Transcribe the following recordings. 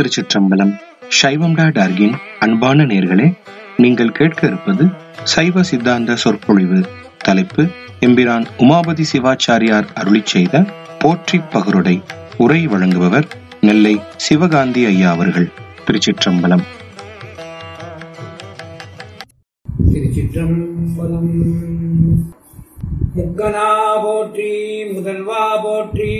திருச்சிற்றம்பலம் சைவம்டா டார்கின் அன்பான நேர்களே நீங்கள் கேட்க இருப்பது சைவ சித்தாந்த சொற்பொழிவு தலைப்பு எம்பிரான் உமாபதி சிவாச்சாரியார் அருளிச் செய்த போற்றி பகருடை உரை வழங்குபவர் நெல்லை சிவகாந்தி ஐயா அவர்கள் திருச்சிற்றம்பலம் திருச்சிற்றம்பலம் முக்கனா போற்றி முதல்வா போற்றி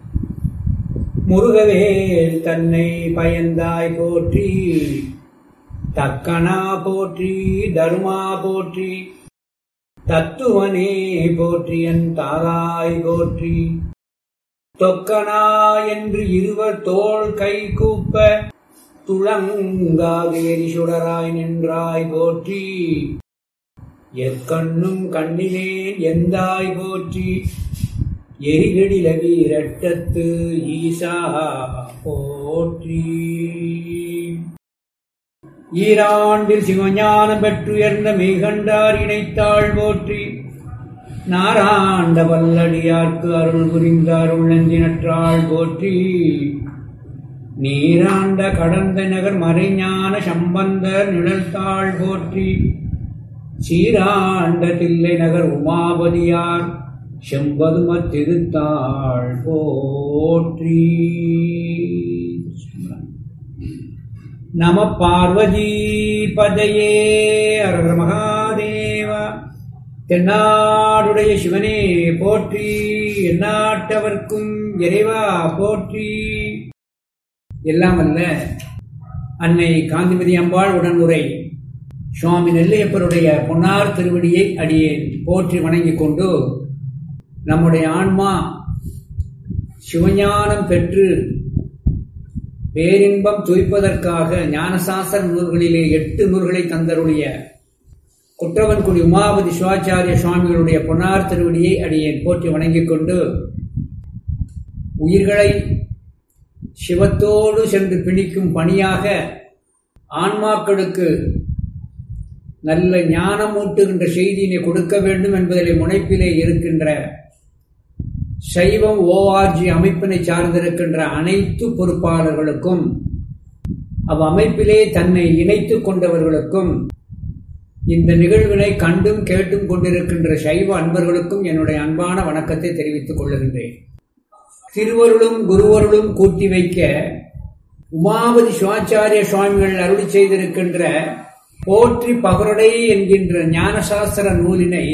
முருகவேல் தன்னை பயந்தாய் போற்றி தக்கனா போற்றி தருமா போற்றி தத்துவனே போற்றி என் தாராய் போற்றி தொக்கனா என்று இருவர் தோள் கை கூப்ப துளங்காவேரி சுடராய் நின்றாய் போற்றி எக்கண்ணும் கண்ணினேன் எந்தாய் போற்றி எரிகடில வீரட்டத்து ஈசா போற்றி ஈராண்டில் சிவஞானம் பெற்றுயர்ந்த மெய்கண்டார் இணைத்தாள் போற்றி நாராண்ட வல்லடியார்க்கு அருள் புரிந்த அருள் நெஞ்சினற்றாள் போற்றி நீராண்ட கடந்த நகர் மறைஞான சம்பந்தர் நிழல்தாள் போற்றி சீராண்ட தில்லை நகர் உமாபதியார் செம்பதும திருத்தாள் போற்றி நம பார்வதி பதையே அரர மகாதேவா தென்னாடுடைய சிவனே போற்றி எந்நாட்டவர்க்கும் இறைவா போற்றி எல்லாம் அல்ல அன்னை காந்திமதி அம்பாள் உடனுரை சுவாமி நெல்லையப்பருடைய பொன்னார் திருவடியை அடியேன் போற்றி வணங்கிக் கொண்டு நம்முடைய ஆன்மா சிவஞானம் பெற்று பேரின்பம் துய்ப்பதற்காக ஞானசாஸ்திர நூல்களிலே எட்டு நூல்களை தந்தருடைய குற்றவன்குடி உமாபதி சிவாச்சாரிய சுவாமிகளுடைய பொன்னார் திருவடியை அடியேன் போற்றி வணங்கிக் கொண்டு உயிர்களை சிவத்தோடு சென்று பிணிக்கும் பணியாக ஆன்மாக்களுக்கு நல்ல ஞானமூட்டுகின்ற செய்தியினை கொடுக்க வேண்டும் என்பதிலே முனைப்பிலே இருக்கின்ற சைவம் ஓஆர்ஜி அமைப்பினை சார்ந்திருக்கின்ற அனைத்து பொறுப்பாளர்களுக்கும் அவ் அமைப்பிலே தன்னை இணைத்துக் கொண்டவர்களுக்கும் இந்த நிகழ்வினை கண்டும் கேட்டும் கொண்டிருக்கின்ற சைவ அன்பர்களுக்கும் என்னுடைய அன்பான வணக்கத்தை தெரிவித்துக் கொள்ளுகின்றேன் திருவருளும் குருவருளும் கூட்டி வைக்க உமாபதி சிவாச்சாரிய சுவாமிகள் அருளி செய்திருக்கின்ற போற்றி பகருடை என்கின்ற ஞானசாஸ்திர நூலினை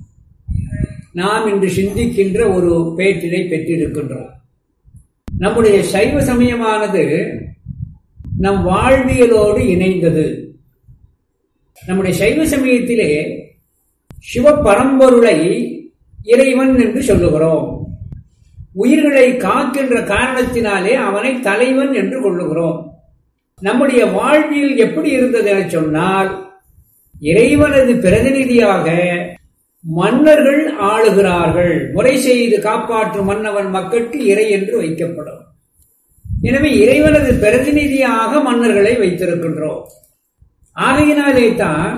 நாம் இன்று சிந்திக்கின்ற ஒரு பேட்டினை பெற்றிருக்கின்றோம் நம்முடைய சைவ சமயமானது நம் வாழ்வியலோடு இணைந்தது நம்முடைய சைவ சமயத்திலே சிவ பரம்பொருளை இறைவன் என்று சொல்லுகிறோம் உயிர்களை காக்கின்ற காரணத்தினாலே அவனை தலைவன் என்று கொள்ளுகிறோம் நம்முடைய வாழ்வியல் எப்படி இருந்தது என சொன்னால் இறைவனது பிரதிநிதியாக மன்னர்கள் ஆளுகிறார்கள் முறை செய்து காப்பாற்றும் மன்னவன் மக்களுக்கு இறை என்று வைக்கப்படும் எனவே இறைவனது பிரதிநிதியாக மன்னர்களை வைத்திருக்கின்றோம் ஆகையினாலே தான்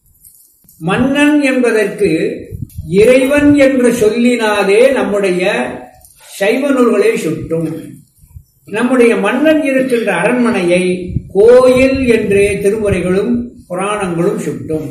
மன்னன் என்பதற்கு இறைவன் என்ற சொல்லினாலே நம்முடைய சைவ நூல்களை சுட்டும் நம்முடைய மன்னன் இருக்கின்ற அரண்மனையை கோயில் என்றே திருமுறைகளும் புராணங்களும் சுட்டும்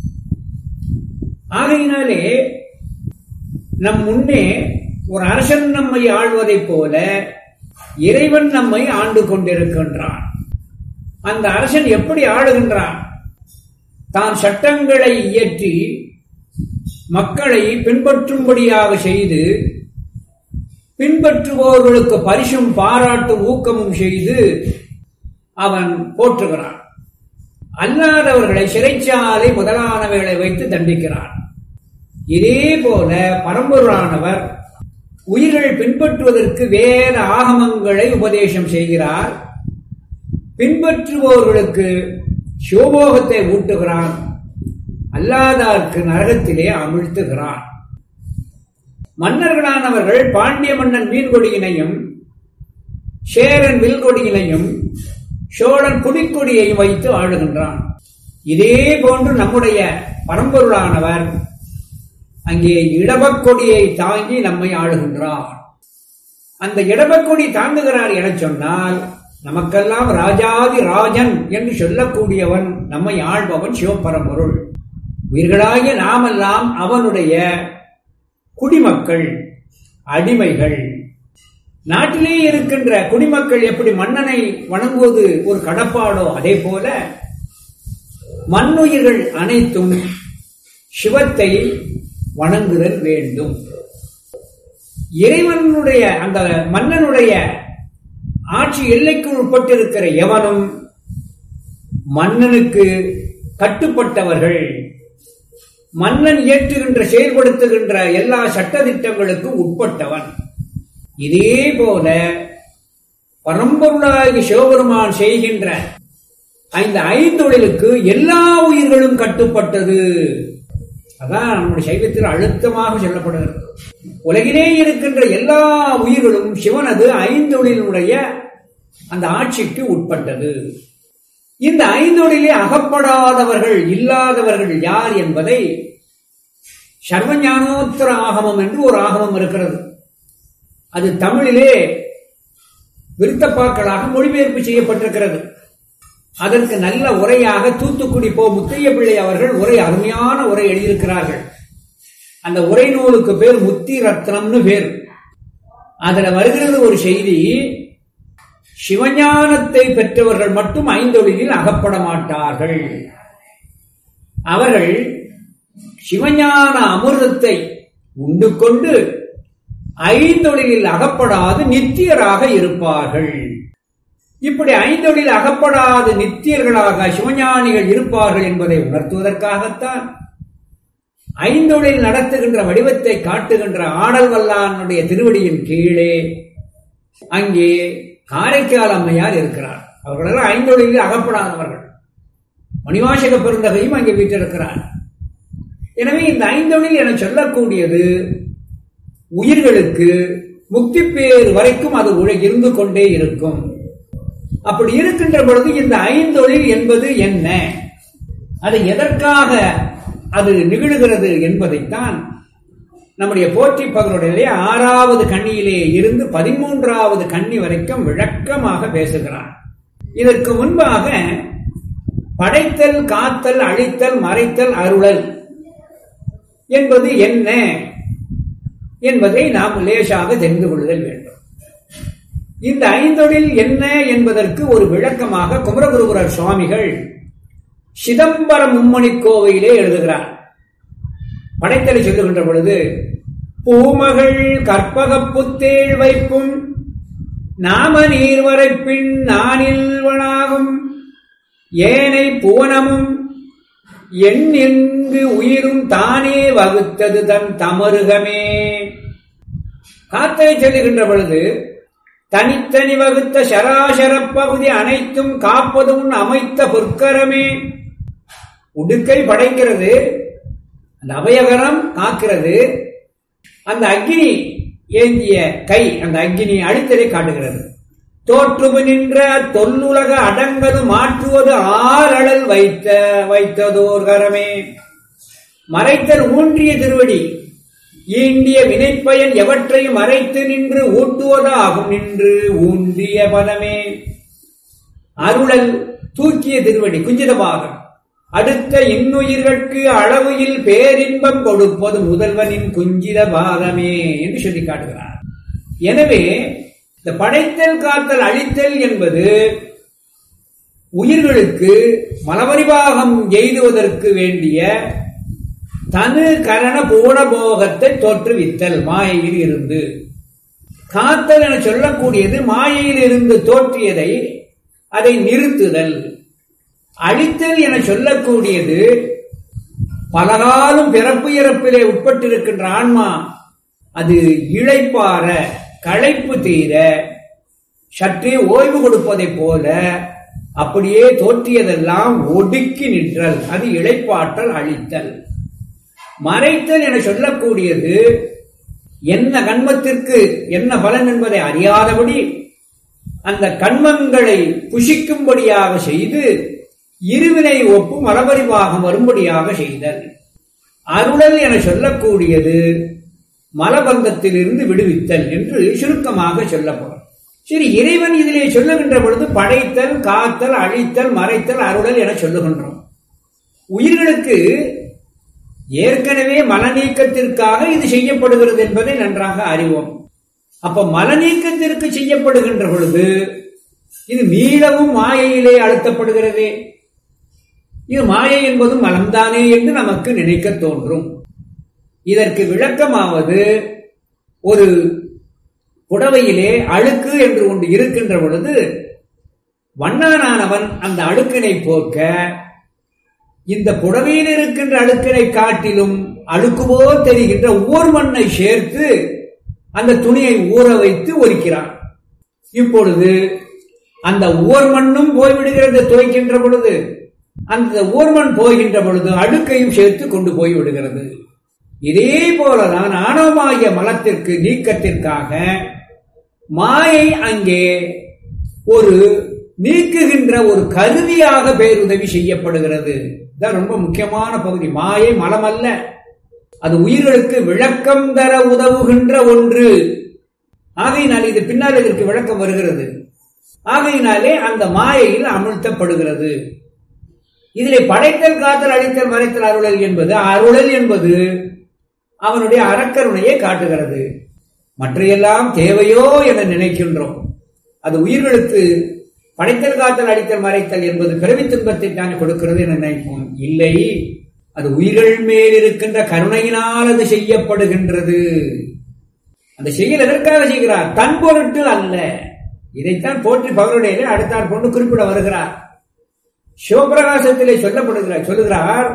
ஆகையினாலே நம் முன்னே ஒரு அரசன் நம்மை ஆழ்வதைப் போல இறைவன் நம்மை ஆண்டு கொண்டிருக்கின்றான் அந்த அரசன் எப்படி ஆளுகின்றான் தான் சட்டங்களை இயற்றி மக்களை பின்பற்றும்படியாக செய்து பின்பற்றுபவர்களுக்கு பரிசும் பாராட்டும் ஊக்கமும் செய்து அவன் போற்றுகிறான் அல்லாதவர்களை சிறைச்சாலை முதலானவைகளை வைத்து தண்டிக்கிறான் இதே போல பரம்பொருளானவர் உயிர்கள் பின்பற்றுவதற்கு வேற ஆகமங்களை உபதேசம் செய்கிறார் பின்பற்றுபவர்களுக்கு சிவபோகத்தை ஊட்டுகிறான் அல்லாதார்க்கு நரகத்திலே அமிழ்த்துகிறான் மன்னர்களானவர்கள் பாண்டிய மன்னன் மீன்கொடியினையும் சேரன் வில்கொடியினையும் சோழன் புலிக்கொடியையும் வைத்து ஆளுகின்றான் இதே போன்று நம்முடைய பரம்பொருளானவர் அங்கே இடபக்கொடியை தாங்கி நம்மை ஆளுகின்றார் அந்த இடபக்கொடி தாங்குகிறார் என சொன்னால் நமக்கெல்லாம் ராஜாதி ராஜன் என்று சொல்லக்கூடியவன் நம்மை ஆள்பவன் சிவபரம்பொருள் உயிர்களாகிய நாமெல்லாம் அவனுடைய குடிமக்கள் அடிமைகள் நாட்டிலே இருக்கின்ற குடிமக்கள் எப்படி மன்னனை வணங்குவது ஒரு கடப்பாடோ அதே போல மண்ணுயிர்கள் அனைத்தும் சிவத்தை வணங்குதல் வேண்டும் இறைவனுடைய அந்த மன்னனுடைய ஆட்சி எல்லைக்கு உட்பட்டிருக்கிற எவனும் மன்னனுக்கு கட்டுப்பட்டவர்கள் மன்னன் இயற்றுகின்ற செயல்படுத்துகின்ற எல்லா சட்டத்திட்டங்களுக்கும் உட்பட்டவன் இதே போல பரம்பொருளாகி சிவபெருமான் செய்கின்ற இந்த ஐந்தொழிலுக்கு எல்லா உயிர்களும் கட்டுப்பட்டது அதான் நம்முடைய சைவத்தில் அழுத்தமாக சொல்லப்படுகிறது உலகிலே இருக்கின்ற எல்லா உயிர்களும் சிவனது ஐந்தொழிலுடைய அந்த ஆட்சிக்கு உட்பட்டது இந்த ஐந்தொழிலே அகப்படாதவர்கள் இல்லாதவர்கள் யார் என்பதை சர்வஞானோத்தர ஆகமம் என்று ஒரு ஆகமம் இருக்கிறது அது தமிழிலே விருத்தப்பாக்களாக மொழிபெயர்ப்பு செய்யப்பட்டிருக்கிறது அதற்கு நல்ல உரையாக தூத்துக்குடி போ முத்தைய பிள்ளை அவர்கள் உரை அருமையான உரை எழுதியிருக்கிறார்கள் அந்த உரை நூலுக்கு பேர் முத்தி ரத்னம்னு பேர் அதுல வருகிறது ஒரு செய்தி சிவஞானத்தை பெற்றவர்கள் மட்டும் ஐந்தொழிலில் அகப்பட மாட்டார்கள் அவர்கள் சிவஞான அமிர்தத்தை உண்டு கொண்டு ஐந்தொழிலில் அகப்படாது நித்தியராக இருப்பார்கள் இப்படி ஐந்தொழில் அகப்படாது நித்தியர்களாக சிவஞானிகள் இருப்பார்கள் என்பதை உணர்த்துவதற்காகத்தான் ஐந்தொழில் நடத்துகின்ற வடிவத்தை காட்டுகின்ற ஆடல் வல்லானுடைய திருவடியின் கீழே அங்கே காரைக்கால் அம்மையார் இருக்கிறார் அவர்களெல்லாம் ஐந்தொழிலில் அகப்படாதவர்கள் மணிவாசக பெருந்தகையும் அங்கே வீட்டிருக்கிறார் எனவே இந்த ஐந்தொழில் என சொல்லக்கூடியது உயிர்களுக்கு முக்தி பேர் வரைக்கும் அது இருந்து கொண்டே இருக்கும் அப்படி இருக்கின்ற பொழுது இந்த ஐந்தொழில் என்பது என்ன அது எதற்காக அது நிகழ்கிறது என்பதைத்தான் நம்முடைய போற்றி பகருடைய ஆறாவது கண்ணியிலே இருந்து பதிமூன்றாவது கண்ணி வரைக்கும் விளக்கமாக பேசுகிறார் இதற்கு முன்பாக படைத்தல் காத்தல் அழித்தல் மறைத்தல் அருளல் என்பது என்ன என்பதை நாம் லேசாக தெரிந்து கொள்ளுதல் வேண்டும் இந்த ஐந்தொழில் என்ன என்பதற்கு ஒரு விளக்கமாக குமரகுருபுரர் சுவாமிகள் சிதம்பரம் மும்மணி கோவையிலே எழுதுகிறார் படைத்தலை சொல்லுகின்ற பொழுது பூமகள் கற்பக புத்தேள் வைப்பும் நாம நீர்வரைப்பின் நானில்வனாகும் ஏனை புவனமும் எண்ணெங்கு உயிரும் தானே வகுத்தது தன் தமருகமே காத்தலை சொல்லுகின்ற பொழுது தனித்தனி வகுத்த சராசர பகுதி அனைத்தும் காப்பதும் அமைத்த பொற்கரமே உடுக்கை படைக்கிறது அந்த அபயகரம் காக்கிறது அந்த அக்னி ஏந்திய கை அந்த அக்னி அழித்தலை காட்டுகிறது தோற்றுவு நின்ற தொல்லுலக அடங்கது மாற்றுவது ஆறழல் வைத்த வைத்ததோர் கரமே மறைத்தல் ஊன்றிய திருவடி ஈண்டிய வினைப்பயன் எவற்றையும் மறைத்து நின்று ஊட்டுவதாகும் நின்று ஊன்றிய பதமே அருளல் தூக்கிய திருவடி குஞ்சித பாகம் அடுத்த இன்னுயிர்களுக்கு அளவையில் பேரின்பம் கொடுப்பது முதல்வனின் குஞ்சித பாதமே என்று சொல்லி காட்டுகிறார் எனவே இந்த படைத்தல் காத்தல் அழித்தல் என்பது உயிர்களுக்கு மலபரிபாகம் எய்துவதற்கு வேண்டிய தனு கரண பூணபோகத்தை தோற்றுவித்தல் மாயையில் இருந்து காத்தல் என சொல்லக்கூடியது மாயையில் இருந்து தோற்றியதை அதை நிறுத்துதல் அழித்தல் என சொல்லக்கூடியது பலகாலம் பிறப்பு இறப்பிலே உட்பட்டிருக்கின்ற ஆன்மா அது இழைப்பார களைப்பு தீர சற்றே ஓய்வு கொடுப்பதைப் போல அப்படியே தோற்றியதெல்லாம் ஒடுக்கி நின்றல் அது இழைப்பாற்றல் அழித்தல் மறைத்தல் என சொல்லக்கூடியது என்ன கண்மத்திற்கு என்ன பலன் என்பதை அறியாதபடி அந்த கண்மங்களை புஷிக்கும்படியாக செய்து இருவினை ஒப்பு மலபரிவாக வரும்படியாக செய்தல் அருளல் என சொல்லக்கூடியது மலபந்தத்திலிருந்து விடுவித்தல் என்று சுருக்கமாக சொல்லப்படும் சரி இறைவன் இதிலே சொல்லுகின்ற பொழுது படைத்தல் காத்தல் அழித்தல் மறைத்தல் அருளல் என சொல்லுகின்றோம் உயிர்களுக்கு ஏற்கனவே மலநீக்கத்திற்காக இது செய்யப்படுகிறது என்பதை நன்றாக அறிவோம் அப்ப மலநீக்கத்திற்கு செய்யப்படுகின்ற பொழுது இது மீளவும் மாயையிலே அழுத்தப்படுகிறதே இது மாயை என்பதும் மலம்தானே என்று நமக்கு நினைக்க தோன்றும் இதற்கு விளக்கமாவது ஒரு புடவையிலே அழுக்கு என்று ஒன்று இருக்கின்ற பொழுது வண்ணானவன் அந்த அழுக்கினை போக்க இந்த புடவையில் இருக்கின்ற அழுக்கினை காட்டிலும் அழுக்குவோ தெரிகின்ற ஓர் மண்ணை சேர்த்து அந்த துணியை ஊற வைத்து ஒரிக்கிறான் இப்பொழுது அந்த ஓர் மண்ணும் போய்விடுகிறது துவைக்கின்ற பொழுது அந்த ஓர்மண் போகின்ற பொழுது அழுக்கையும் சேர்த்து கொண்டு போய் விடுகிறது இதே போலதான் ஆணவமாகிய மலத்திற்கு நீக்கத்திற்காக மாயை அங்கே ஒரு நீக்குகின்ற ஒரு கருவியாக பேருதவி செய்யப்படுகிறது இதான் ரொம்ப முக்கியமான பகுதி மாயை மலம் அல்ல அது உயிர்களுக்கு விளக்கம் தர உதவுகின்ற ஒன்று ஆகையினால் இது பின்னால் இதற்கு விளக்கம் வருகிறது ஆகையினாலே அந்த மாயையில் அமிழ்த்தப்படுகிறது இதிலே படைத்தல் காத்தல் அழித்தல் மறைத்தல் அருளல் என்பது அருளல் என்பது அவனுடைய அறக்கருணையை காட்டுகிறது மற்றையெல்லாம் தேவையோ என நினைக்கின்றோம் அது உயிர்களுக்கு படைத்தல் காத்தல் அடித்தல் மறைத்தல் என்பது பிறவி துன்பத்தை தான் கொடுக்கிறது என நினைப்போம் இல்லை அது உயிர்கள் மேல் இருக்கின்ற கருணையினால் அது செய்யப்படுகின்றது அந்த செயல் எதற்காக செய்கிறார் தன் பொருட்டு அல்ல இதைத்தான் போற்றி பகருடைய அடுத்தார் கொண்டு குறிப்பிட வருகிறார் சிவபிரகாசத்திலே சொல்லப்படுகிறார் சொல்லுகிறார்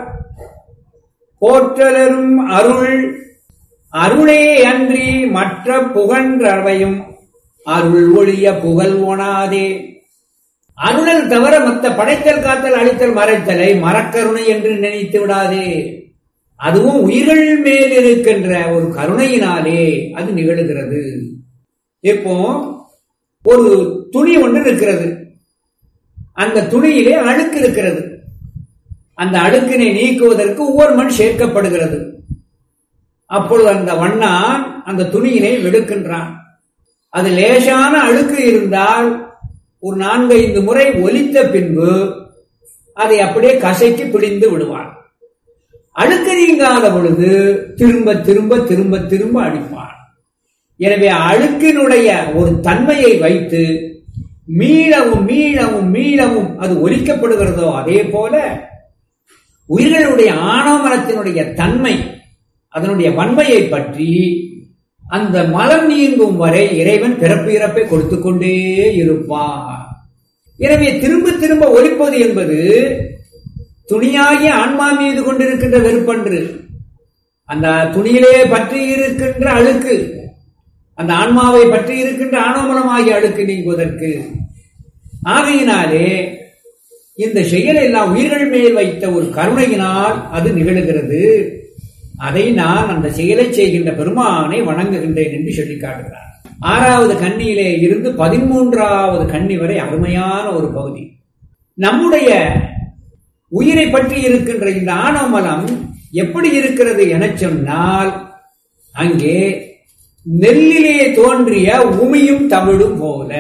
போற்றலரும் அருள் அருளே அன்றி மற்ற புகன்றவையும் அருள் ஒழிய புகழ் ஒணாதே அருளல் தவிர மற்ற படைத்தல் காத்தல் அழித்தல் மறைத்தலை மரக்கருணை என்று நினைத்து விடாதே அதுவும் உயிர்கள் மேல் இருக்கின்ற ஒரு கருணையினாலே அது நிகழுகிறது இப்போ ஒரு துணி ஒன்று இருக்கிறது அந்த துணியிலே அழுக்கு இருக்கிறது அந்த அழுக்கினை நீக்குவதற்கு ஒவ்வொரு மண் சேர்க்கப்படுகிறது அப்பொழுது அந்த வண்ணான் அந்த துணியினை வெடுக்கின்றான் அது லேசான அழுக்கு இருந்தால் ஒரு நான்கு ஐந்து முறை ஒலித்த பின்பு அதை அப்படியே கசைக்கு பிடிந்து விடுவான் அழுக்கு நீங்காத பொழுது திரும்ப திரும்ப திரும்ப திரும்ப அடிப்பான் எனவே அழுக்கினுடைய ஒரு தன்மையை வைத்து மீளவும் மீளவும் மீளவும் அது ஒலிக்கப்படுகிறதோ அதே போல உயிர்களுடைய ஆணவமனத்தினுடைய தன்மை அதனுடைய வன்மையை பற்றி அந்த மலம் நீங்கும் வரை இறைவன் பிறப்பு இறப்பை கொடுத்து கொண்டே இருப்பான் எனவே திரும்ப திரும்ப ஒலிப்பது என்பது துணியாகிய ஆன்மா மீது கொண்டிருக்கின்ற வெறுப்பன்று அந்த துணியிலே பற்றி இருக்கின்ற அழுக்கு அந்த ஆன்மாவை பற்றி இருக்கின்ற ஆணவமனமாகிய அழுக்கு நீங்குவதற்கு ஆகையினாலே இந்த செயல் எல்லாம் உயிர்கள் மேல் வைத்த ஒரு கருணையினால் அது நிகழுகிறது அதை நான் அந்த செயலை செய்கின்ற பெருமானை வணங்குகின்றேன் என்று சொல்லி காட்டுகிறார் ஆறாவது கண்ணியிலே இருந்து பதிமூன்றாவது கண்ணி வரை அருமையான ஒரு பகுதி நம்முடைய உயிரை பற்றி இருக்கின்ற இந்த ஆணவமலம் எப்படி இருக்கிறது என சொன்னால் அங்கே நெல்லிலே தோன்றிய உமியும் தமிழும் போல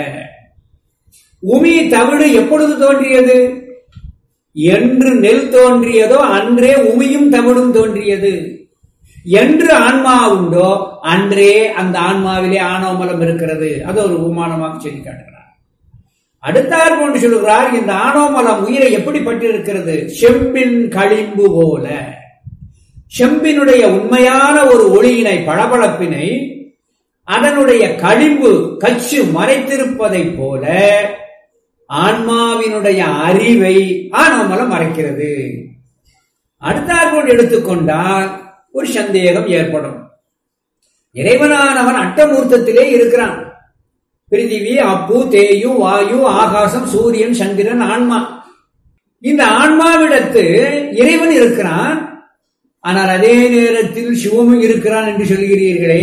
உமி தமிழ் எப்பொழுது தோன்றியது என்று நெல் தோன்றியதோ அன்றே உமியும் தமிழும் தோன்றியது என்று ஆன்மா உண்டோ அன்றே அந்த ஆன்மாவிலே ஆணவமலம் இருக்கிறது அது ஒரு உமானமாக சொல்லி காட்டுகிறார் அடுத்தார் கொண்டு சொல்லுகிறார் இந்த ஆணவமலம் உயிரை எப்படி பட்டிருக்கிறது செம்பின் களிம்பு போல செம்பினுடைய உண்மையான ஒரு ஒளியினை பளபளப்பினை அதனுடைய களிம்பு கச்சு மறைத்திருப்பதை போல ஆன்மாவினுடைய அறிவை ஆணவமலம் மறைக்கிறது அடுத்தார் கொண்டு எடுத்துக்கொண்டால் ஒரு சந்தேகம் ஏற்படும் இறைவனானவன் அட்டமூர்த்தத்திலே இருக்கிறான் பிரிதிவி அப்பு தேயு வாயு ஆகாசம் சூரியன் சந்திரன் ஆன்மா இந்த ஆன்மாவிடத்து இறைவன் இருக்கிறான் ஆனால் அதே நேரத்தில் சிவமும் இருக்கிறான் என்று சொல்கிறீர்களே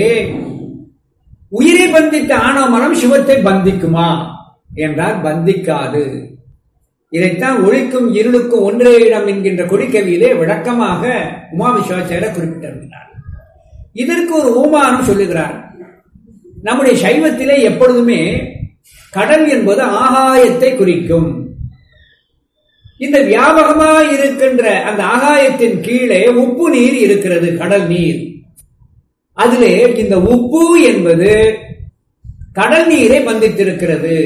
உயிரை பந்தித்த ஆணவமனம் சிவத்தை பந்திக்குமா என்றால் பந்திக்காது இதைத்தான் ஒழிக்கும் இருளுக்கும் ஒன்றே இடம் என்கின்ற கொடிக்கவியிலே விளக்கமாக உமாவிஸ்வாச்சாரியர் குறிப்பிட்டிருக்கிறார் இதற்கு ஒரு ஊமானம் சொல்லுகிறார் நம்முடைய சைவத்திலே எப்பொழுதுமே கடல் என்பது ஆகாயத்தை குறிக்கும் இந்த வியாபகமாய் இருக்கின்ற அந்த ஆகாயத்தின் கீழே உப்பு நீர் இருக்கிறது கடல் நீர் அதிலே இந்த உப்பு என்பது கடல் நீரை பந்தித்திருக்கிறது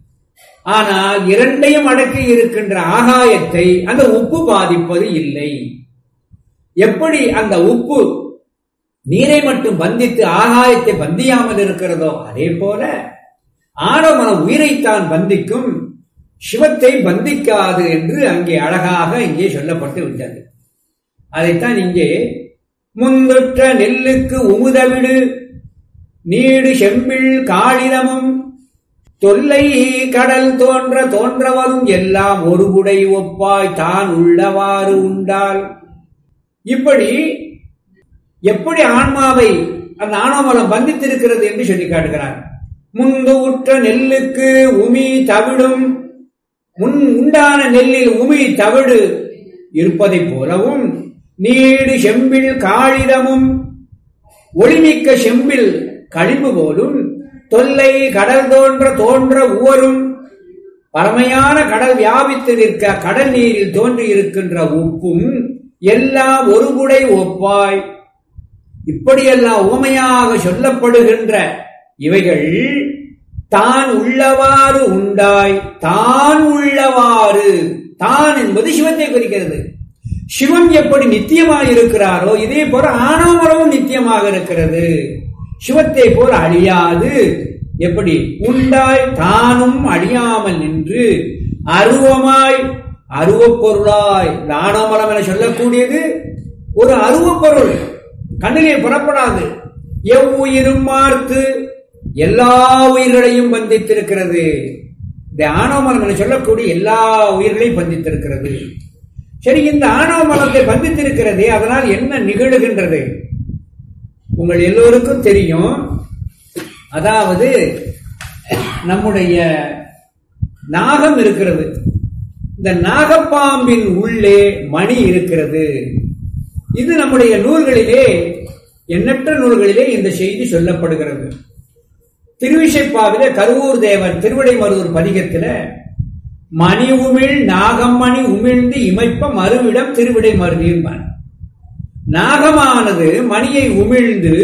ஆனால் இரண்டையும் அடக்கி இருக்கின்ற ஆகாயத்தை அந்த உப்பு பாதிப்பது இல்லை எப்படி அந்த உப்பு நீரை மட்டும் பந்தித்து ஆகாயத்தை பந்தியாமல் இருக்கிறதோ அதே போல ஆடமன உயிரைத்தான் பந்திக்கும் சிவத்தை பந்திக்காது என்று அங்கே அழகாக இங்கே சொல்லப்பட்டு விட்டது அதைத்தான் இங்கே முந்துற்ற நெல்லுக்கு உமுதவிடு நீடு செம்பிள் காளிதமும் தொல்லை கடல் தோன்ற தோன்றவரும் எல்லாம் ஒரு குடை ஒப்பாய் தான் உள்ளவாறு உண்டால் இப்படி எப்படி ஆன்மாவை அந்த ஆணவமலம் பந்தித்திருக்கிறது என்று சொல்லி காட்டுகிறார் முந்து உற்ற நெல்லுக்கு உமி தவிடும் முன் உண்டான நெல்லில் உமி தவிடு இருப்பதைப் போலவும் நீடு செம்பில் காளிதமும் ஒளிமிக்க செம்பில் கழிவு போலும் தொல்லை கடல் தோன்ற தோன்ற உவரும் பழமையான கடல் வியாபித்து நிற்க கடல் நீரில் தோன்றி இருக்கின்ற உப்பும் எல்லாம் ஒரு குடை ஒப்பாய் இப்படியெல்லாம் உவமையாக சொல்லப்படுகின்ற இவைகள் தான் உள்ளவாறு உண்டாய் தான் உள்ளவாறு தான் என்பது சிவத்தை குறிக்கிறது சிவன் எப்படி நித்தியமாக இருக்கிறாரோ இதே போல ஆணவமரமும் நித்தியமாக இருக்கிறது சிவத்தை போல அழியாது எப்படி உண்டாய் தானும் அழியாமல் நின்று அருவமாய் அருவப் பொருளாய் இந்த ஆணவமரம் என சொல்லக்கூடியது ஒரு அருவப் பொருள் கண்ணிலே புறப்படாது எவ்வுயிரும் பார்த்து எல்லா உயிர்களையும் பந்தித்திருக்கிறது இந்த ஆணவமலம் என சொல்லக்கூடிய எல்லா உயிர்களையும் பந்தித்திருக்கிறது சரி இந்த ஆணவ மலத்தை பந்தித்திருக்கிறதே அதனால் என்ன நிகழுகின்றது உங்கள் எல்லோருக்கும் தெரியும் அதாவது நம்முடைய நாகம் இருக்கிறது இந்த நாகப்பாம்பின் உள்ளே மணி இருக்கிறது இது நம்முடைய நூல்களிலே எண்ணற்ற நூல்களிலே இந்த செய்தி சொல்லப்படுகிறது திருவிசைப்பாவிலே கருவூர் தேவன் திருவிடைமருதூர் பதிகத்தில மணி உமிழ் நாகம்மணி உமிழ்ந்து இமைப்ப மறுவிடம் திருவிடை மருதியும்பான் நாகமானது மணியை உமிழ்ந்து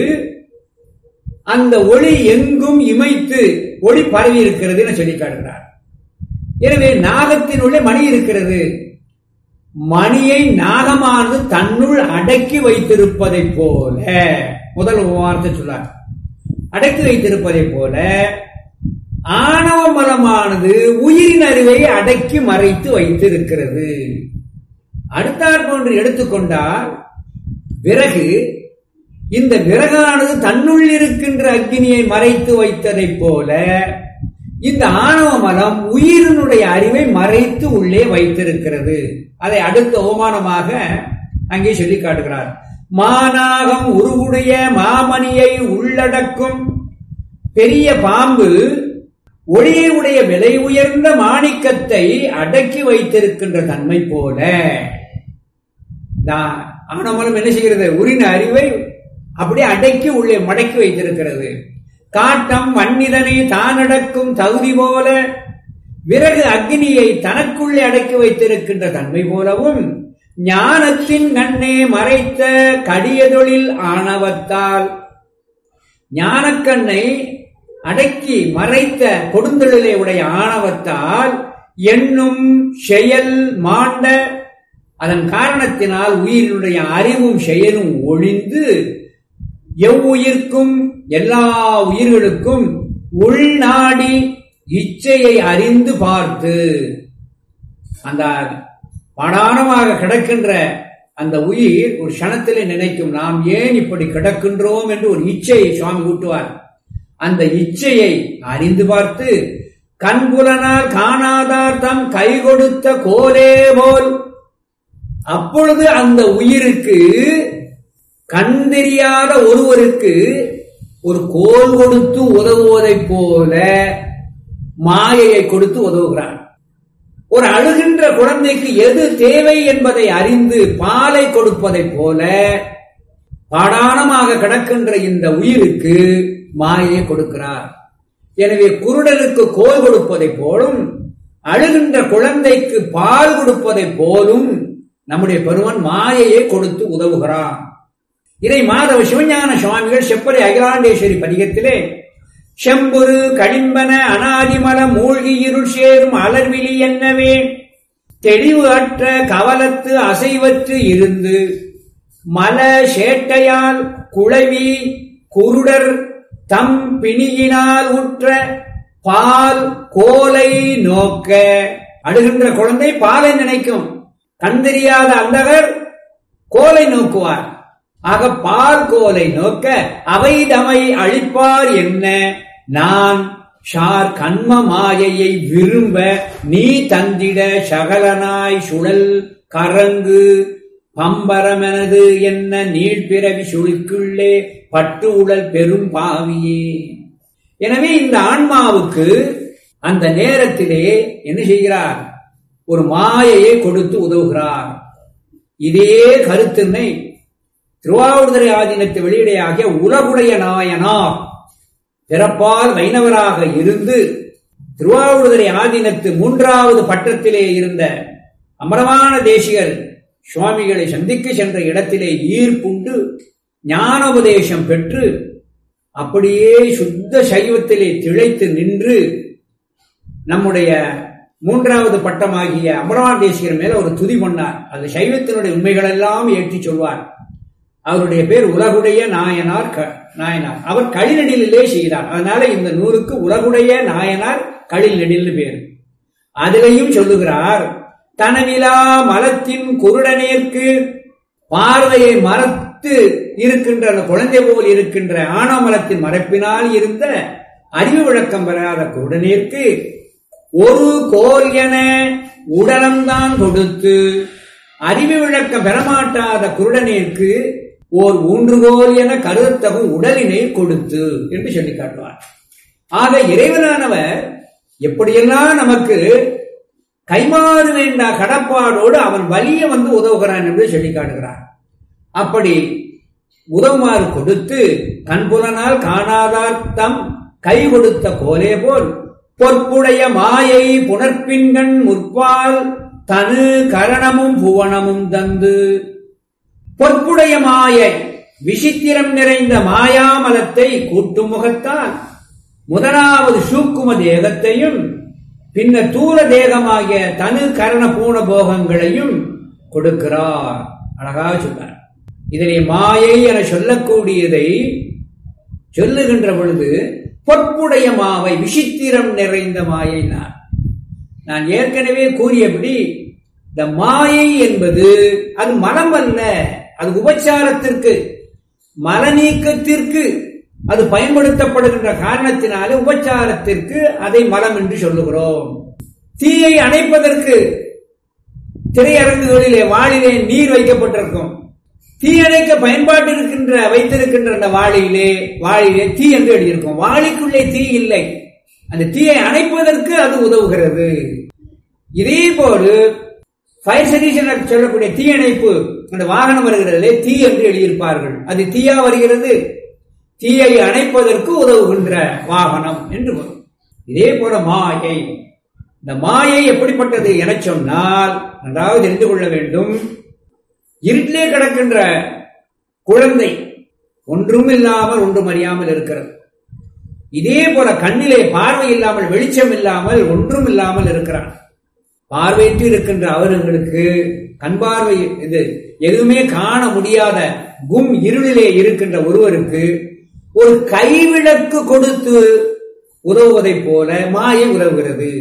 அந்த ஒளி எங்கும் இமைத்து ஒளி பரவி இருக்கிறது என சொல்லி காட்டுகிறார் எனவே நாகத்தினுள்ளே மணி இருக்கிறது மணியை நாகமானது தன்னுள் அடக்கி வைத்திருப்பதைப் போல முதல் வார்த்தை சொல்லார் அடக்கி வைத்திருப்பதைப் போல ஆணவ மலமானது உயிரின் அறிவை அடக்கி மறைத்து வைத்திருக்கிறது அடுத்தாற் போன்று எடுத்துக்கொண்டால் விறகு இந்த விறகானது தன்னுள் இருக்கின்ற அக்னியை மறைத்து வைத்ததைப் போல இந்த ஆணவ மலம் உயிரினுடைய அறிவை மறைத்து உள்ளே வைத்திருக்கிறது அதை அடுத்த அவமானமாக அங்கே சொல்லி காட்டுகிறார் மாநாகம் உருவுடைய மாமணியை உள்ளடக்கும் பெரிய பாம்பு ஒளியை உடைய விலை உயர்ந்த மாணிக்கத்தை அடக்கி வைத்திருக்கின்ற தன்மை போல ஆனமலம் என்ன செய்கிறது உரின அறிவை அப்படியே அடக்கி உள்ளே மடக்கி வைத்திருக்கிறது காட்டம் வன்னிதனை தானடக்கும் தகுதி போல விறகு அக்னியை தனக்குள்ளே அடக்கி வைத்திருக்கின்ற தன்மை போலவும் ஞானத்தின் கண்ணே மறைத்த கடியதொழில் ஆணவத்தால் ஞானக்கண்ணை அடக்கி மறைத்த கொடுந்தொழிலை உடைய ஆணவத்தால் எண்ணும் செயல் மாண்ட அதன் காரணத்தினால் உயிரினுடைய அறிவும் செயலும் ஒழிந்து எவ்வுயிர்க்கும் எல்லா உயிர்களுக்கும் உள்நாடி இச்சையை அறிந்து பார்த்து அந்த படானமாக கிடக்கின்ற அந்த உயிர் ஒரு க்ஷணத்திலே நினைக்கும் நாம் ஏன் இப்படி கிடக்கின்றோம் என்று ஒரு இச்சையை சுவாமி ஊட்டுவார் அந்த இச்சையை அறிந்து பார்த்து கண்புலனால் காணாதார் தம் கை கொடுத்த கோலே போல் அப்பொழுது அந்த உயிருக்கு கண் தெரியாத ஒருவருக்கு ஒரு கோல் கொடுத்து உதவுவதைப் போல மாயையை கொடுத்து உதவுகிறான் ஒரு அழுகின்ற குழந்தைக்கு எது தேவை என்பதை அறிந்து பாலை கொடுப்பதைப் போல பாடானமாக கிடக்கின்ற இந்த உயிருக்கு மாயையை கொடுக்கிறார் எனவே குருடனுக்கு கோல் கொடுப்பதைப் போலும் அழுகின்ற குழந்தைக்கு பால் கொடுப்பதைப் போலும் நம்முடைய பெருமன் மாயையை கொடுத்து உதவுகிறான் இதை மாதவ சிவஞான சுவாமிகள் செப்பரை அகிலாண்டேஸ்வரி பதிகத்திலே செம்புரு கடிம்பன அனாதிமல மூழ்கி இருள் சேரும் அலர்விழி என்னவே தெளிவு அற்ற கவலத்து அசைவற்று இருந்து மல சேட்டையால் குழவி குருடர் தம் பிணியினால் உற்ற பால் கோலை நோக்க அழுகின்ற குழந்தை பாலை நினைக்கும் கண் தெரியாத அந்தகர் கோலை நோக்குவார் ஆக பால் கோலை நோக்க அவை தமை அழிப்பார் என்ன நான் ஷார் கண்ம மாயையை விரும்ப நீ தந்திட சகலனாய் சுழல் கரங்கு பம்பரமெனது என்ன நீழ்பிறவி சுழிக்குள்ளே பட்டு உடல் பெரும் பாவியே எனவே இந்த ஆன்மாவுக்கு அந்த நேரத்திலே என்ன செய்கிறார் ஒரு மாயையை கொடுத்து உதவுகிறார் இதே கருத்தினை திருவாவூர்துறை ஆதீனத்து வெளியிடையாகிய உலகுடைய நாயனார் பிறப்பால் வைணவராக இருந்து திருவாவூர்துறை ஆதீனத்து மூன்றாவது பட்டத்திலே இருந்த அமரமான தேசிகர் சுவாமிகளை சந்திக்க சென்ற இடத்திலே ஈர்ப்புண்டு ஞானோபதேசம் பெற்று அப்படியே சுத்த சைவத்திலே திளைத்து நின்று நம்முடைய மூன்றாவது பட்டமாகிய அமரவான தேசிகர் மேல ஒரு துதி பண்ணார் அது சைவத்தினுடைய உண்மைகள் எல்லாம் ஏற்றி சொல்வார் அவருடைய பேர் உலகுடைய நாயனார் நாயனார் அவர் களிநெடிலே செய்தார் அதனால இந்த நூலுக்கு உலகுடைய நாயனார் களில் நெடில் பேர் அதிலையும் சொல்லுகிறார் தனவிலா மலத்தின் குருடனேற்கு பார்வையை மறத்து இருக்கின்ற அந்த குழந்தை போல் இருக்கின்ற ஆணவமலத்தின் மறைப்பினால் இருந்த அறிவு விளக்கம் பெறாத குருடனேற்கு ஒரு கோல் என உடலம்தான் கொடுத்து அறிவு விளக்கம் பெறமாட்டாத குருடனிற்கு ஓர் ஊன்றுகோல் என கருத்தகும் உடலினை கொடுத்து என்று சொல்லி காட்டுவார் ஆக இறைவனானவர் எப்படியெல்லாம் நமக்கு கைமாறு வேண்டா கடப்பாடோடு அவன் வலிய வந்து உதவுகிறான் என்று சொல்லி காட்டுகிறார் அப்படி உதவுமாறு கொடுத்து கண்புலனால் காணாதார் தம் கை கொடுத்த கோலே போல் பொற்புடைய மாயை புனர்பின்கண் முற்பால் தனு கரணமும் புவனமும் தந்து பொற்புடைய மாயை விசித்திரம் நிறைந்த மாயாமலத்தை கூட்டும் முகத்தால் முதலாவது சூக்கும தேகத்தையும் பின்ன தூர தேகமாகிய தனு கரண பூண போகங்களையும் கொடுக்கிறார் அழகாக சொன்னார் இதனை மாயை என சொல்லக்கூடியதை சொல்லுகின்ற பொழுது பொற்புடைய மாவை விசித்திரம் நிறைந்த மாயைனார் நான் ஏற்கனவே கூறியபடி இந்த மாயை என்பது அது மலம் அல்ல அது உபச்சாரத்திற்கு மல நீக்கத்திற்கு அது பயன்படுத்தப்படுகின்ற காரணத்தினாலே உபச்சாரத்திற்கு அதை மலம் என்று சொல்லுகிறோம் தீயை அணைப்பதற்கு திரையரங்குகளிலே வாளிலே நீர் வைக்கப்பட்டிருக்கும் தீ அணைக்க பயன்பாட்டு இருக்கின்ற வைத்திருக்கின்ற அந்த வாளியிலே வாளியிலே தீ என்று எழுதியிருக்கும் வாளிக்குள்ளே தீ இல்லை அந்த தீயை அணைப்பதற்கு அது உதவுகிறது இதே போல ஃபயர் சர்வீஸ் சொல்லக்கூடிய தீயணைப்பு அந்த வாகனம் வருகிறதிலே தீ என்று எழுதியிருப்பார்கள் அது தீயா வருகிறது தீயை அணைப்பதற்கு உதவுகின்ற வாகனம் என்று வரும் இதே போல மாயை இந்த மாயை எப்படிப்பட்டது என சொன்னால் நன்றாக தெரிந்து கொள்ள வேண்டும் இருட்டிலே கிடக்கின்ற குழந்தை ஒன்றும் இல்லாமல் ஒன்றும் அறியாமல் இருக்கிறது இதே போல கண்ணிலே பார்வை இல்லாமல் வெளிச்சம் இல்லாமல் ஒன்றும் இல்லாமல் இருக்கிறான் பார்வையிட்டு இருக்கின்ற அவர்களுக்கு கண் பார்வை இது எதுவுமே காண முடியாத கும் இருளிலே இருக்கின்ற ஒருவருக்கு ஒரு கைவிளக்கு கொடுத்து உதவுவதைப் போல மாயை உதவுகிறது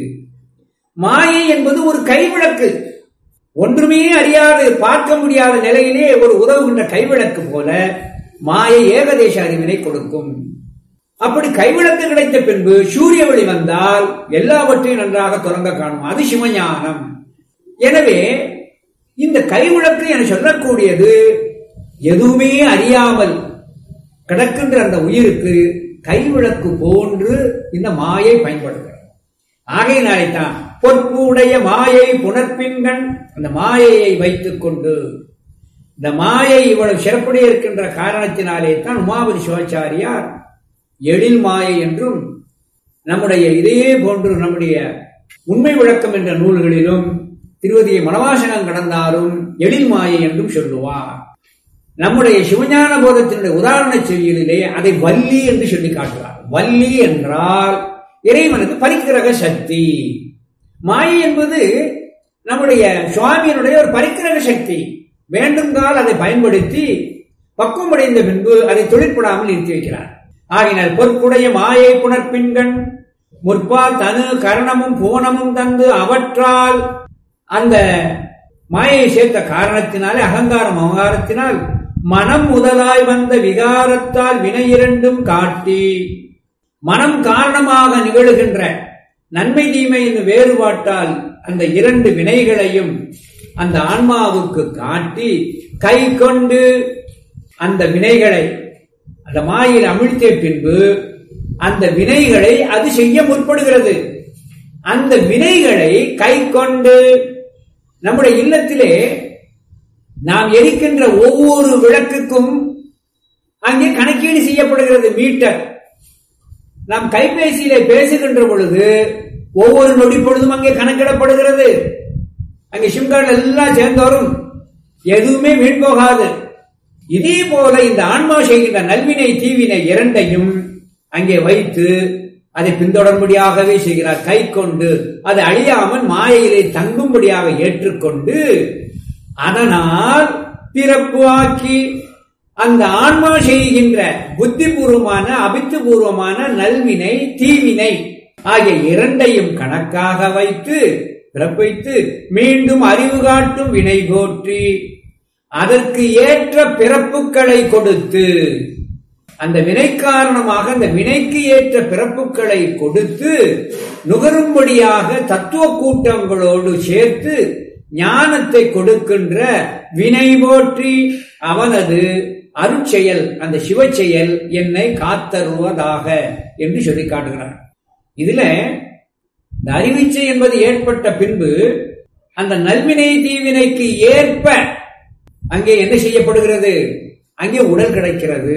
மாயை என்பது ஒரு கைவிளக்கு ஒன்றுமே அறியாது பார்க்க முடியாத நிலையிலே ஒரு உதவுகின்ற கைவிளக்கு போல மாயை ஏகதேச அறிவினை கொடுக்கும் அப்படி கைவிளக்கு கிடைத்த பின்பு சூரிய ஒளி வந்தால் எல்லாவற்றையும் நன்றாக தொடங்க காணும் அது சிவஞானம் எனவே இந்த கைவிளக்கு என சொல்லக்கூடியது எதுவுமே அறியாமல் கிடக்கின்ற அந்த உயிருக்கு கைவிளக்கு போன்று இந்த மாயை பயன்படுகிறது ஆகையினாலே தான் பொற்புடைய மாயை புனர்பின்கண் அந்த மாயையை வைத்துக் கொண்டு இந்த மாயை இவ்வளவு சிறப்புடைய இருக்கின்ற காரணத்தினாலே தான் உமாபதி சிவாச்சாரியார் எழில் மாயை என்றும் நம்முடைய இதே போன்று நம்முடைய உண்மை விளக்கம் என்ற நூல்களிலும் திருவதியை மனவாசனம் கடந்தாலும் எழில் மாயை என்றும் சொல்லுவார் நம்முடைய சிவஞான போதத்தினுடைய உதாரண செய்யலிலே அதை வள்ளி என்று சொல்லி காட்டுவார் வள்ளி என்றால் இறைவனுக்கு பரிக்கிரக சக்தி மாயை என்பது நம்முடைய சுவாமியினுடைய ஒரு பரிக்கிரக சக்தி வேண்டுங்கால் அதை பயன்படுத்தி பக்குவமடைந்த பின்பு அதை தொழிற்படாமல் நிறுத்தி வைக்கிறார் ஆகினால் பொற்குடைய மாயை புனர்பின்கண் முற்பால் தனு கரணமும் புவனமும் தந்து அவற்றால் அந்த மாயை சேர்த்த காரணத்தினாலே அகங்காரம் அகங்காரத்தினால் மனம் முதலாய் வந்த விகாரத்தால் வினை இரண்டும் காட்டி மனம் காரணமாக நிகழுகின்ற நன்மை தீமை என்று வேறுபாட்டால் அந்த இரண்டு வினைகளையும் அந்த ஆன்மாவுக்கு காட்டி கை கொண்டு அந்த வினைகளை அந்த மாயில் அமிழ்த்திய பின்பு அந்த வினைகளை அது செய்ய முற்படுகிறது அந்த வினைகளை கை கொண்டு நம்முடைய இல்லத்திலே நாம் எரிக்கின்ற ஒவ்வொரு விளக்குக்கும் அங்கே கணக்கீடு செய்யப்படுகிறது மீட்டர் நாம் கைபேசியிலே பேசுகின்ற பொழுது ஒவ்வொரு நொடி பொழுதும் அங்கே கணக்கிடப்படுகிறது அங்கே சிம் கார்டு எல்லாம் சேர்ந்து வரும் எதுவுமே வீண் போகாது இதே போல இந்த ஆன்மா செய்கின்ற நல்வினை தீவினை இரண்டையும் அங்கே வைத்து அதை பின்தொடர்படியாகவே செய்கிறார் கை கொண்டு அது அழியாமல் மாயையிலே தங்கும்படியாக ஏற்றுக்கொண்டு அதனால் பிறப்பு ஆக்கி அந்த ஆன்மா செய்கின்ற புத்திபூர்வமான அபித்துபூர்வமான நல்வினை தீவினை ஆகிய இரண்டையும் கணக்காக வைத்து பிறப்பித்து மீண்டும் அறிவு காட்டும் வினை போற்றி அதற்கு ஏற்ற பிறப்புகளை கொடுத்து அந்த வினை காரணமாக அந்த வினைக்கு ஏற்ற பிறப்புகளை கொடுத்து நுகரும்படியாக தத்துவ கூட்டங்களோடு சேர்த்து ஞானத்தை கொடுக்கின்ற வினை போற்றி அவனது அருட்செயல் அந்த சிவச்செயல் என்னை காத்தருவதாக என்று சொல்லி காட்டுகிறார் இதுல இந்த அறிவிச்சை என்பது ஏற்பட்ட பின்பு அந்த நல்வினை தீவினைக்கு ஏற்ப அங்கே என்ன செய்யப்படுகிறது அங்கே உடல் கிடைக்கிறது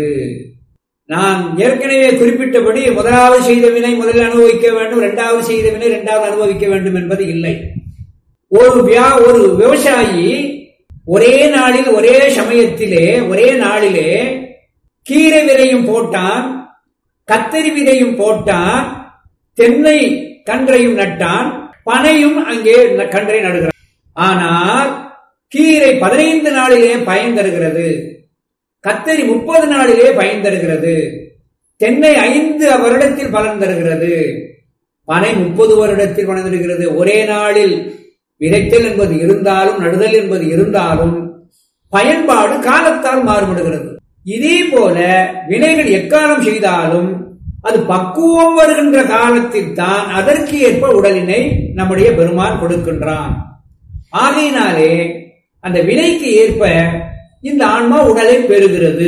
நான் ஏற்கனவே குறிப்பிட்டபடி முதலாவது செய்த வினை முதலில் அனுபவிக்க வேண்டும் இரண்டாவது செய்த வினை இரண்டாவது அனுபவிக்க வேண்டும் என்பது இல்லை ஒரு வியா ஒரு விவசாயி ஒரே நாளில் ஒரே சமயத்திலே ஒரே நாளிலே கீரை விதையும் போட்டான் கத்தரி விதையும் போட்டான் தென்னை கன்றையும் நட்டான் பனையும் அங்கே கன்றை நடுகிறான் ஆனால் கீரை பதினைந்து நாளிலே பயன் தருகிறது கத்தரி முப்பது நாளிலே பயன் தருகிறது தென்னை ஐந்து வருடத்தில் பலன் தருகிறது பனை முப்பது வருடத்தில் பலன் தருகிறது ஒரே நாளில் விதைத்தல் என்பது இருந்தாலும் நடுதல் என்பது இருந்தாலும் பயன்பாடு காலத்தால் மாறுபடுகிறது இதே போல வினைகள் எக்காலம் செய்தாலும் அது பக்குவம் வருகின்ற காலத்தில் தான் அதற்கு ஏற்ப உடலினை நம்முடைய பெருமான் கொடுக்கின்றான் ஆகையினாலே அந்த வினைக்கு ஏற்ப இந்த ஆன்மா உடலை பெறுகிறது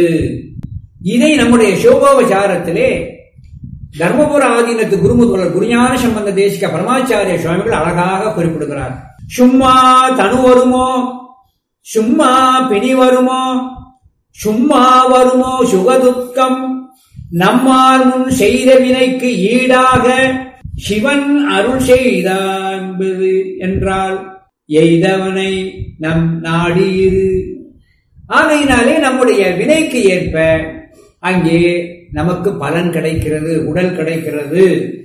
இதை நம்முடைய சோகோபசாரத்திலே தர்மபுர ஆதீனத்து குருமுதல்வர் குருஞான சம்பந்த தேசிக பரமாச்சாரிய சுவாமிகள் அழகாக குறிப்பிடுகிறார் சும்மா தனு வருமோ சும்மா பிணி வருமோ சும்மா வருமோ சுகதுக்கம் நம்மால் முன் செய்த வினைக்கு ஈடாக சிவன் அருள் செய்தான் என்றால் எய்தவனை நம் நாடியிரு ஆகையினாலே நம்முடைய வினைக்கு ஏற்ப அங்கே நமக்கு பலன் கிடைக்கிறது உடல் கிடைக்கிறது